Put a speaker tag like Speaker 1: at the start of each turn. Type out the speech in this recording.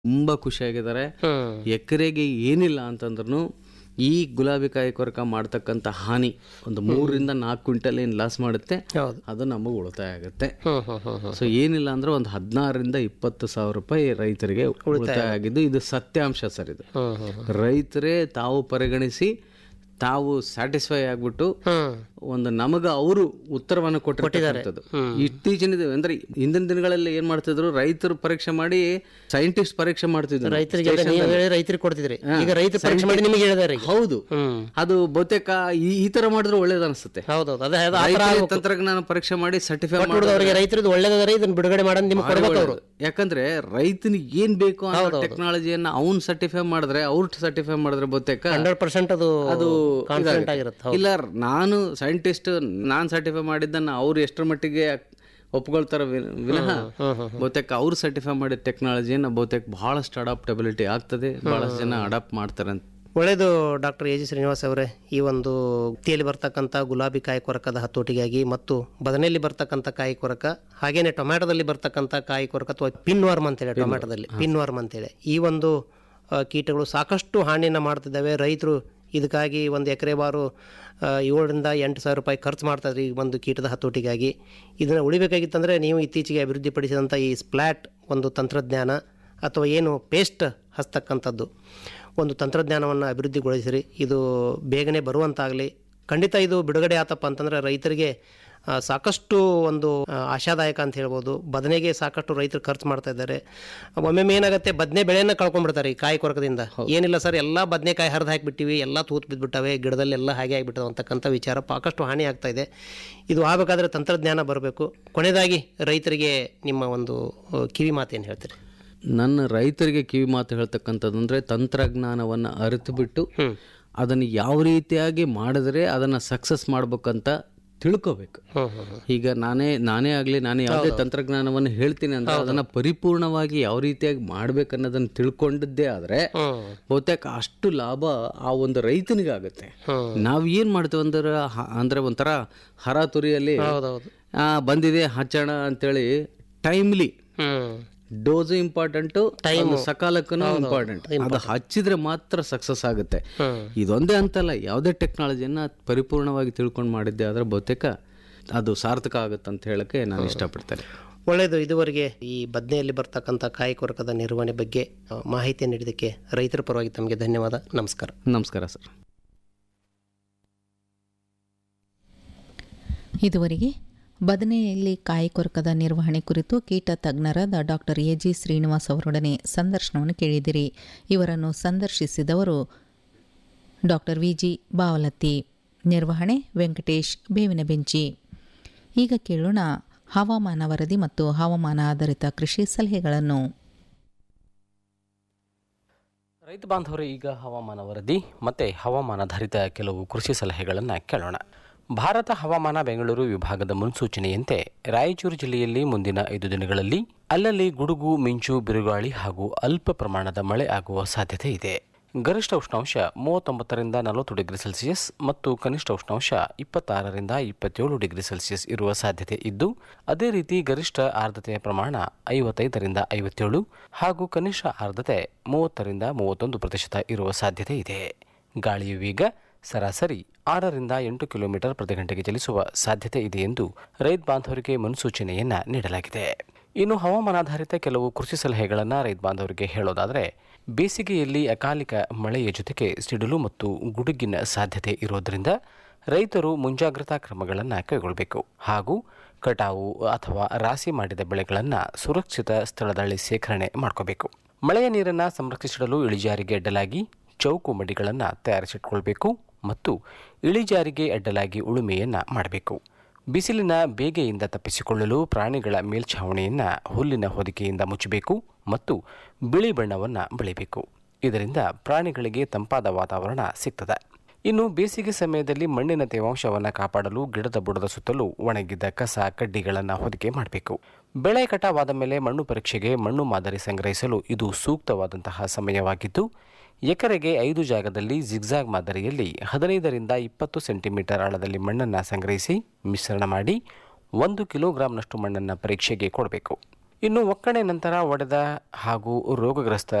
Speaker 1: ತುಂಬ ಖುಷಿಯಾಗಿದ್ದಾರೆ
Speaker 2: ಹ್ಮ್
Speaker 1: ಎಕರೆಗೆ ಏನಿಲ್ಲ ಅಂತಂದ್ರೂ ಈ ಗುಲಾಬಿ ಕಾಯಿ ಕೊರಕ ಮಾಡ್ತಕ್ಕಂಥ ಹಾನಿ ಒಂದು ಮೂರರಿಂದ ನಾಲ್ಕು ಕ್ವಿಂಟಲ್ ಏನು ಲಾಸ್ ಮಾಡುತ್ತೆ
Speaker 2: ಹೌದು
Speaker 1: ಅದು ನಮಗೆ ಉಳಿತಾಯ ಆಗುತ್ತೆ
Speaker 2: ಹ್ಮ್ ಹ್ಮ್ ಹ್ಮ್ ಹ್ಮ್
Speaker 1: ಸೊ ಏನಿಲ್ಲ ಅಂದ್ರೆ ಒಂದು ಹದಿನಾರರಿಂದ ಇಪ್ಪತ್ತು ಸಾವಿರ ರೂಪಾಯಿ ರೈತರಿಗೆ ಉಳಿತಾಯ ಆಗಿದ್ದು ಇದು ಸತ್ಯಾಂಶ ಸರ್ ಇದು
Speaker 2: ಹ್ಮ್ ಹ್ಮ್
Speaker 1: ರೈತರೇ ತಾವು ಪರಿಗಣಿಸಿ ತಾವು ಸ್ಯಾಟಿಸ್ಫೈ ಆಗ್ಬಿಟ್ಟು
Speaker 2: ಹ್ಮ್
Speaker 1: ಒಂದು ನಮಗ ಅವರು ಉತ್ತರವನ್ನು ಕೊಟ್ಟಿರ್ತಕ್ಕಂಥದ್ದು ಇತ್ತೀಚಿನ ದಿನ- ಅಂದ್ರೆ ಹಿಂದಿನ ದಿನಗಳಲ್ಲಿ ಏನ್ ಮಾಡ್ತಿದ್ರು ರೈತರು ಪರೀಕ್ಷೆ ಮಾಡಿ ಸೈಂಟಿಸ್ಟ್ ಪರೀಕ್ಷೆ ಮಾಡ್ತಿದ್ರು
Speaker 2: ರೈತರಿಗೆ ಎಲ್ಲ ನೀವು ಹೇಳಿ ರೈತರಿಗೆ ಕೊಡ್ತಿದ್ರಿ ಈಗ ರೈತರು ಪರೀಕ್ಷೆ ಮಾಡಿ ನಿಮಗೆ ಹೇಳಿದಾರೆ ಈಗ
Speaker 1: ಹೌದು
Speaker 2: ಹ್ಮ್
Speaker 1: ಅದು ಬಹುತೇಕ ಈ ಈ ತರ ಮಾಡಿದ್ರೆ ಒಳ್ಳೇದು ಅನಿಸುತ್ತೆ
Speaker 2: ಹೌದೌದು ಅದೇ ಅದು ಆ ಥರ
Speaker 1: ರೈತರೇ ತಂತ್ರಜ್ಞಾನ ಪರೀಕ್ಷೆ ಮಾಡಿ ಸರ್ಟಿಫೈ
Speaker 2: ಕೊಟ್ಬಿಡೋದು ಅವರಿಗೆ ರೈತರದ್ದು ಒಳ್ಳೇದಾದ್ರೆ ಇದನ್ನ ಬಿಡುಗಡೆ ಮಾಡೋದು ನಿಮ್ಗೆ ಕೊಡ್ಬೇಕು ಅವರು
Speaker 1: ಯಾಕಂದ್ರೆ ರೈತನಿಗೆ ಏನ್ ಬೇಕು ಅನ್ನೋ ಟೆಕ್ನಾಲಜಿಯನ್ನ ಅವ್ನ್ ಸರ್ಟಿಫೈ ಮಾಡಿದ್ರೆ ಅವ್ರು ಸರ್ಟಿಫೈ ಮಾಡಿದ್ರೆ ಬಹುತೇಕ
Speaker 2: ಹಂಡ್ರೆಡ್ ಪರ್ಸೆಂಟ್ ಅದು
Speaker 1: ಅದು
Speaker 2: ಕಾನ್ಫಿಡೆಂಟ್ ಆಗಿರುತ್ತೆ ಹೌದು
Speaker 1: ಇಲ್ಲ ನಾನು ಸೈಂಟಿಸ್ಟ್ ನಾನ್ ಸರ್ಟಿಫೈ ಮಾಡಿದ್ದನ್ನ ಅವ್ರು ಎಷ್ಟರ ಮಟ್ಟಿಗೆ ಒಪ್ಕೊಳ್ತಾರ ವಿನ- ವಿನಃ ಬಹುತೇಕ ಅವ್ರು ಸರ್ಟಿಫೈ ಮಾಡಿದ ಟೆಕ್ನಾಲಜಿಯನ್ನ ಬಹುತೇಕ ಬಹಳಷ್ಟು ಅಡಾಪ್ಟಬಿಲಿಟಿ ಆಗ್ತದೆ ಬಹಳಷ್ಟು ಜನ ಅಡಾಪ್ಟ್ ಮಾಡ್ತಾರೆ ಅಂತ
Speaker 2: ಒಳ್ಳೆಯದು ಡಾಕ್ಟರ್ ಎ ಜಿ ಶ್ರೀನಿವಾಸ್ ಅವರೇ ಈ ಒಂದು ಹತ್ತಿಯಲ್ಲಿ ಬರ್ತಕ್ಕಂಥ ಗುಲಾಬಿ ಕಾಯಿ ಕೊರಕದ ಹತೋಟಿಗಾಗಿ ಮತ್ತು ಬದನೆಯಲ್ಲಿ ಬರ್ತಕ್ಕಂಥ ಕಾಯಿ ಕೊರಕ ಹಾಗೇನೆ ಟೊಮ್ಯಾಟೋದಲ್ಲಿ ಬರ್ತಕ್ಕಂಥ ಕಾಯಿ ಕೊರಕ ಅಥವಾ ಪಿನ್ ವರ್ಮ್ ಅಂತೇಳಿ ಟೊಮ್ಯಾಟೋದಲ್ಲಿ ಪಿನ್ ವರ್ಮ್ ಅಂತೇಳಿ ಈ ಒಂದು ಆ, ಕೀಟಗಳು ಸಾಕಷ್ಟು ಹಾನಿಯನ್ನು ಮಾಡ್ತಿದ್ದಾವೆ ರೈತರು ಇದಕ್ಕಾಗಿ ಒಂದು ಎಕರೆ ಬಾರು ಆ, ಏಳರಿಂದ ಎಂಟು ಸಾವಿರ ರೂಪಾಯಿ ಖರ್ಚು ಮಾಡ್ತಾರೆ ಈ ಒಂದು ಕೀಟದ ಹತೋಟಿಗಾಗಿ ಇದನ್ನು ಉಳಿಬೇಕಾಗಿತ್ತಂದರೆ ನೀವು ಇತ್ತೀಚೆಗೆ ಅಭಿವೃದ್ಧಿಪಡಿಸಿದಂಥ ಈ ಸ್ಪ್ಲ್ಯಾಟ್ ಒಂದು ತಂತ್ರಜ್ಞಾನ ಅಥವಾ ಏನು ಪೇಸ್ಟ್ ಹಚ್ತಕ್ಕಂಥದ್ದು ಒಂದು ತಂತ್ರಜ್ಞಾನವನ್ನು ಅಭಿವೃದ್ಧಿಗೊಳಿಸಿರಿ ಇದು ಬೇಗನೆ ಬರುವಂತಾಗಲಿ ಖಂಡಿತ ಇದು ಬಿಡುಗಡೆ ಆತಪ್ಪ ಅಂತಂದರೆ ರೈತರಿಗೆ ಆ, ಸಾಕಷ್ಟು ಒಂದು ಆ, ಆಶಾದಾಯಕ ಅಂತ ಹೇಳ್ಬೋದು ಬದನೆಗೆ ಸಾಕಷ್ಟು ರೈತರು ಖರ್ಚು ಮಾಡ್ತಾ ಇದ್ದಾರೆ ಒಮ್ಮೊಮ್ಮೆ ಏನಾಗುತ್ತೆ ಬದನೆ ಬೆಳೆಯನ್ನು ಕಳ್ಕೊಂಡ್ಬಿಡ್ತಾರೆ ಈ ಕಾಯಿ ಕೊರಕದಿಂದ ಏನಿಲ್ಲ ಸರ್ ಎಲ್ಲ ಬದನೆಕಾಯಿ ಹರಿದು ಹಾಕಿಬಿಟ್ಟಿವಿ ಎಲ್ಲ ತೂತು ಬಿದ್ದುಬಿಟ್ಟವೆ ಗಿಡದಲ್ಲಿ ಎಲ್ಲ ಹಾಗೆ ಆಗಿಬಿಟ್ಟವೆ ಅಂತಕ್ಕಂಥ ವಿಚಾರ ಸಾಕಷ್ಟು ಹಾನಿ ಆಗ್ತಾ ಇದೆ ಇದು ಆಗಬೇಕಾದ್ರೆ ತಂತ್ರಜ್ಞಾನ ಬರಬೇಕು ಕೊನೆಯದಾಗಿ ರೈತರಿಗೆ ನಿಮ್ಮ ಒಂದು ಆ, ಕಿವಿ ಮಾತೇನು ಹೇಳ್ತೀರಿ
Speaker 1: ನನ್ನ ರೈತರಿಗೆ ಕಿವಿ ಮಾತು ಹೇಳ್ತಕ್ಕಂಥದ್ದು ಅಂದ್ರೆ ತಂತ್ರಜ್ಞಾನವನ್ನ ಅರಿತು ಬಿಟ್ಟು ಅದನ್ನು ಯಾವ ರೀತಿಯಾಗಿ ಮಾಡಿದ್ರೆ ಅದನ್ನ ಸಕ್ಸಸ್ ಮಾಡ್ಬೇಕಂತ ತಿಳ್ಕೋಬೇಕು
Speaker 2: ಹ್ಞೂ ಹ್ಞೂ ಹ್ಞೂ
Speaker 1: ಈಗ ನಾನೇ ನಾನೇ ಆಗಲಿ ನಾನು ಯಾವುದೇ ತಂತ್ರಜ್ಞಾನವನ್ನು ಹೇಳ್ತೀನಿ ಅಂದ್ರೆ ಅದನ್ನ ಪರಿಪೂರ್ಣವಾಗಿ ಯಾವ ರೀತಿಯಾಗಿ ಮಾಡ್ಬೇಕನ್ನೋದನ್ನ ತಿಳ್ಕೊಂಡಿದ್ದೇ ಆದ್ರೆ
Speaker 2: ಹ್ಞೂ
Speaker 1: ಬಹುತೇಕ ಅಷ್ಟು ಲಾಭ ಆ ಒಂದು ರೈತನಿಗೆ ಆಗುತ್ತೆ
Speaker 2: ಹ್ಮ್.
Speaker 1: ನಾವ್ ಏನ್ ಮಾಡ್ತೀವಿ ಅಂದ್ರೆ ಹ- ಅಂದ್ರೆ ಒಂಥರ ಹರಾತುರಿಯಲ್ಲಿ
Speaker 2: ಹೌದೌದು
Speaker 1: ಆ, ಬಂದಿದೆ ಹಚ್ಚೋಣ ಅಂತೇಳಿ ಟೈಮ್ಲಿ
Speaker 2: ಹ್ಮ್
Speaker 1: ಡೋಸು ಇಂಪಾರ್ಟೆಂಟು ಸಕಾಲಕ್ಕೂ ಇಂಪಾರ್ಟೆಂಟ್ ಅದು ಹಚ್ಚಿದ್ರೆ ಮಾತ್ರ ಸಕ್ಸಸ್ ಆಗುತ್ತೆ
Speaker 2: ಹ್ಮ್.
Speaker 1: ಇದೊಂದೇ ಅಂತಲ್ಲ ಯಾವುದೇ ಟೆಕ್ನಾಲಜಿಯನ್ನ ಪರಿಪೂರ್ಣವಾಗಿ ತಿಳ್ಕೊಂಡು ಮಾಡಿದ್ದೆ ಆದ್ರೆ ಬಹುತೇಕ ಅದು ಸಾರ್ಥಕ ಆಗುತ್ತೆ ಅಂತ ಹೇಳಕ್ಕೆ ನಾನು ಇಷ್ಟಪಡ್ತೇನೆ
Speaker 2: ಒಳ್ಳೆಯದು ಇದುವರೆಗೆ ಈ ಬದನೆಯಲ್ಲಿ ಬರ್ತಕ್ಕಂಥ ಕಾಯಿ ಕೊರಕದ ನಿರ್ವಹಣೆ ಬಗ್ಗೆ ಆ, ಮಾಹಿತಿ ನೀಡಿದ್ದಕ್ಕೆ ರೈತರ ಪರವಾಗಿ ತಮಗೆ ಧನ್ಯವಾದ ನಮಸ್ಕಾರ
Speaker 1: ನಮಸ್ಕಾರ ಸರ್
Speaker 3: ಇದುವರೆಗೆ ಬದನೆಯಲ್ಲಿ ಕಾಯಿ ಕೊರಕದ ನಿರ್ವಹಣೆ ಕುರಿತು ಕೀಟ ತಜ್ಞರಾದ ಡಾಕ್ಟರ್ ಎ ಜಿ ಶ್ರೀನಿವಾಸ್ ಅವರೊಡನೆ ಸಂದರ್ಶನವನ್ನು ಕೇಳಿದಿರಿ ಇವರನ್ನು ಸಂದರ್ಶಿಸಿದವರು ಡಾಕ್ಟರ್ ವಿ ಜಿ ಬಾವಲತ್ತಿ ನಿರ್ವಹಣೆ ವೆಂಕಟೇಶ್ ಬೇವಿನ ಬೆಂಚಿ ಈಗ ಕೇಳೋಣ ಹವಾಮಾನ ವರದಿ ಮತ್ತು ಹವಾಮಾನ ಆಧಾರಿತ ಕೃಷಿ ಸಲಹೆಗಳನ್ನು
Speaker 4: ರೈತ ಬಾಂಧವರು ಈಗ ಹವಾಮಾನ ವರದಿ ಮತ್ತು ಹವಾಮಾನಾಧಾರಿತ ಕೆಲವು ಕೃಷಿ ಸಲಹೆಗಳನ್ನು ಕೇಳೋಣ ಭಾರತ ಹವಾಮಾನ ಬೆಂಗಳೂರು ವಿಭಾಗದ ಮುನ್ಸೂಚನೆಯಂತೆ ರಾಯಚೂರು ಜಿಲ್ಲೆಯಲ್ಲಿ ಮುಂದಿನ ಐದು ದಿನಗಳಲ್ಲಿ ಅಲ್ಲಲ್ಲಿ ಗುಡುಗು ಮಿಂಚು ಬಿರುಗಾಳಿ ಹಾಗೂ ಅಲ್ಪ ಪ್ರಮಾಣದ ಮಳೆ ಆಗುವ ಸಾಧ್ಯತೆ ಇದೆ ಗರಿಷ್ಠ ಉಷ್ಣಾಂಶ ಮೂವತ್ತೊಂಬತ್ತರಿಂದ ನಲವತ್ತು ಡಿಗ್ರಿ ಸೆಲ್ಸಿಯಸ್ ಮತ್ತು ಕನಿಷ್ಠ ಉಷ್ಣಾಂಶ ಇಪ್ಪತ್ತಾರರಿಂದ ಇಪ್ಪತ್ತೇಳು ಡಿಗ್ರಿ ಸೆಲ್ಸಿಯಸ್ ಇರುವ ಸಾಧ್ಯತೆ ಇದ್ದು ಅದೇ ರೀತಿ ಗರಿಷ್ಠ ಆರ್ದ್ರತೆಯ ಪ್ರಮಾಣ ಐವತ್ತೈದರಿಂದ ಐವತ್ತೇಳು ಹಾಗೂ ಕನಿಷ್ಠ ಆರ್ದ್ರತೆ ಮೂವತ್ತರಿಂದ ಮೂವತ್ತೊಂದು ಪ್ರತಿಶತ ಇರುವ ಸಾಧ್ಯತೆ ಇದೆ ಗಾಳಿಯ ವೇಗ ಸರಾಸರಿ ಆರರಿಂದ ಎಂಟು ಕಿಲೋಮೀಟರ್ ಪ್ರತಿ ಗಂಟೆಗೆ ಚಲಿಸುವ ಸಾಧ್ಯತೆ ಇದೆ ಎಂದು ರೈತ ಬಾಂಧವರಿಗೆ ಮುನ್ಸೂಚನೆಯನ್ನ ನೀಡಲಾಗಿದೆ ಇನ್ನು ಹವಾಮಾನಾಧಾರಿತ ಕೆಲವು ಕೃಷಿ ಸಲಹೆಗಳನ್ನು ರೈತ ಬಾಂಧವರಿಗೆ ಹೇಳೋದಾದರೆ ಬೇಸಿಗೆಯಲ್ಲಿ ಅಕಾಲಿಕ ಮಳೆಯ ಜೊತೆಗೆ ಸಿಡಿಲು ಮತ್ತು ಗುಡುಗಿನ ಸಾಧ್ಯತೆ ಇರೋದರಿಂದ ರೈತರು ಮುಂಜಾಗ್ರತಾ ಕ್ರಮಗಳನ್ನು ಕೈಗೊಳ್ಳಬೇಕು ಹಾಗೂ ಕಟಾವು ಅಥವಾ ರಾಶಿ ಮಾಡಿದ ಬೆಳೆಗಳನ್ನು ಸುರಕ್ಷಿತ ಸ್ಥಳದಲ್ಲಿ ಶೇಖರಣೆ ಮಾಡ್ಕೋಬೇಕು ಮಳೆಯ ನೀರನ್ನು ಸಂರಕ್ಷಿಸಿಡಲು ಇಳಿಜಾರಿಗೆ ಅಡ್ಡಲಾಗಿ ಚೌಕು ಮಡಿಗಳನ್ನು ತಯಾರಿಸಿಟ್ಕೊಳ್ಬೇಕು ಮತ್ತು ಇಳಿಜಾರಿಗೆ ಅಡ್ಡಲಾಗಿ ಉಳುಮೆಯನ್ನು ಮಾಡಬೇಕು ಬಿಸಿಲಿನ ಬೇಗೆಯಿಂದ ತಪ್ಪಿಸಿಕೊಳ್ಳಲು ಪ್ರಾಣಿಗಳ ಮೇಲ್ಛಾವಣಿಯನ್ನು ಹುಲ್ಲಿನ ಹೊದಿಕೆಯಿಂದ ಮುಚ್ಚಬೇಕು ಮತ್ತು ಬಿಳಿ ಬಣ್ಣವನ್ನು ಬೆಳಿಬೇಕು ಇದರಿಂದ ಪ್ರಾಣಿಗಳಿಗೆ ತಂಪಾದ ವಾತಾವರಣ ಸಿಗ್ತದೆ ಇನ್ನು ಬೇಸಿಗೆ ಸಮಯದಲ್ಲಿ ಮಣ್ಣಿನ ತೇವಾಂಶವನ್ನು ಕಾಪಾಡಲು ಗಿಡದ ಬುಡದ ಸುತ್ತಲೂ ಒಣಗಿದ ಕಸ ಕಡ್ಡಿಗಳನ್ನು ಹೊದಿಕೆ ಮಾಡಬೇಕು ಬೆಳೆ ಕಟಾವಾದ ಮೇಲೆ ಮಣ್ಣು ಪರೀಕ್ಷೆಗೆ ಮಣ್ಣು ಮಾದರಿ ಸಂಗ್ರಹಿಸಲು ಇದು ಸೂಕ್ತವಾದಂತಹ ಸಮಯವಾಗಿದ್ದು ಎಕರೆಗೆ ಐದು ಜಾಗದಲ್ಲಿ ಜಿಗ್ಜಾಗ್ ಮಾದರಿಯಲ್ಲಿ ಹದಿನೈದರಿಂದ ಇಪ್ಪತ್ತು ಸೆಂಟಿಮೀಟರ್ ಆಳದಲ್ಲಿ ಮಣ್ಣನ್ನು ಸಂಗ್ರಹಿಸಿ ಮಿಶ್ರಣ ಮಾಡಿ ಒಂದು ಕಿಲೋಗ್ರಾಂನಷ್ಟು ಮಣ್ಣನ್ನು ಪರೀಕ್ಷೆಗೆ ಕೊಡಬೇಕು ಇನ್ನು ಒಕ್ಕಣೆ ನಂತರ ಒಡೆದ ಹಾಗೂ ರೋಗಗ್ರಸ್ತ